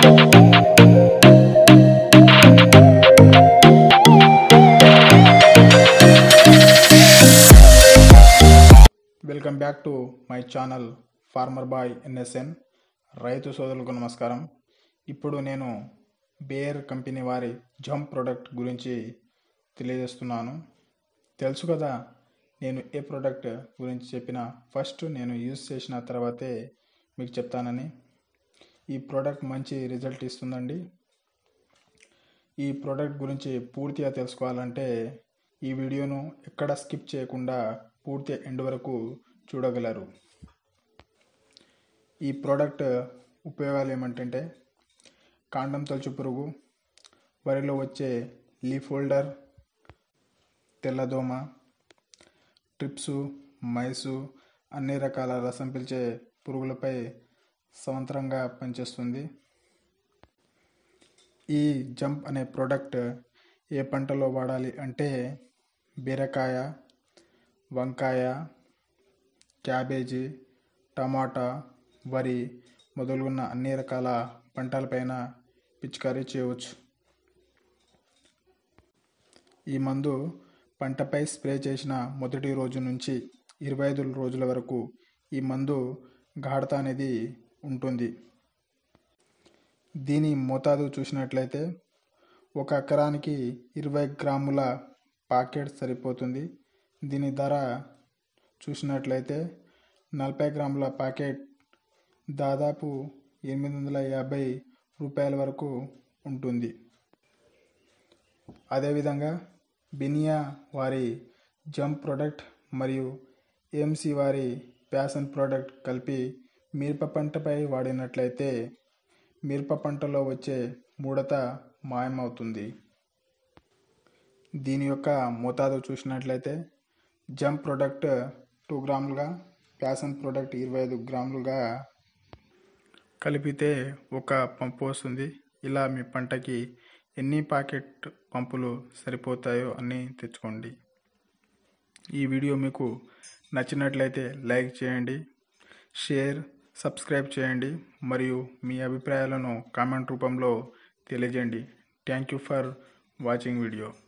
welcome back to my channel farmer boy NSN రైతు సోదరులకు నమస్కారం ఇప్పుడు నేను బేర్ కంపెనీ వారి జంప్ ప్రోడక్ట్ గురించి తెలియజేస్తున్నాను తెలుసు కదా నేను ఏ ప్రోడక్ట్ గురించి చెప్పిన ఫస్ట్ నేను యూజ్ చేసిన తర్వాతే మీకు చెప్తానని ఈ ప్రోడక్ట్ మంచి రిజల్ట్ ఇస్తుందండి ఈ ప్రోడక్ట్ గురించి పూర్తిగా తెలుసుకోవాలంటే ఈ వీడియోను ఎక్కడ స్కిప్ చేయకుండా పూర్తి ఎండ్ వరకు చూడగలరు ఈ ప్రోడక్ట్ ఉపయోగాలు ఏమంటే కాండం తొలచు పురుగు వరిలో వచ్చే లీఫ్ హోల్డర్ తెల్లదోమ ట్రిప్సు మైసు అన్ని రకాల రసం పీల్చే పురుగులపై సమంతరంగా పనిచేస్తుంది ఈ జంప్ అనే ప్రోడక్ట్ ఏ పంటలో వాడాలి అంటే బీరకాయ వంకాయ క్యాబేజీ టమాటా వరి మొదలుగున్న అన్ని రకాల పంటలపైన పిచికారీ చేయవచ్చు ఈ మందు పంటపై స్ప్రే చేసిన మొదటి రోజు నుంచి ఇరవై ఐదు రోజుల వరకు ఈ మందు గాఢత అనేది ఉంటుంది దీని మోతాదు చూసినట్లయితే ఒక ఎకరానికి ఇరవై గ్రాముల పాకెట్ సరిపోతుంది దీని ధర చూసినట్లయితే నలభై గ్రాముల ప్యాకెట్ దాదాపు ఎనిమిది వందల యాభై రూపాయల వరకు ఉంటుంది అదేవిధంగా బినియా వారి జంప్ ప్రోడక్ట్ మరియు ఏఎంసి వారి ప్యాషన్ ప్రోడక్ట్ కలిపి మిరప పంటపై వాడినట్లయితే మిరప పంటలో వచ్చే ముడత మాయమవుతుంది దీని యొక్క మోతాదు చూసినట్లయితే జంప్ ప్రోడక్ట్ టూ గ్రాములుగా ప్యాషన్ ప్రోడక్ట్ ఇరవై ఐదు గ్రాములుగా కలిపితే ఒక పంపు వస్తుంది ఇలా మీ పంటకి ఎన్ని ప్యాకెట్ పంపులు సరిపోతాయో అన్నీ తెచ్చుకోండి ఈ వీడియో మీకు నచ్చినట్లయితే లైక్ చేయండి షేర్ సబ్స్క్రైబ్ చేయండి మరియు మీ అభిప్రాయాలను కామెంట్ రూపంలో తెలియజేయండి thank you for watching video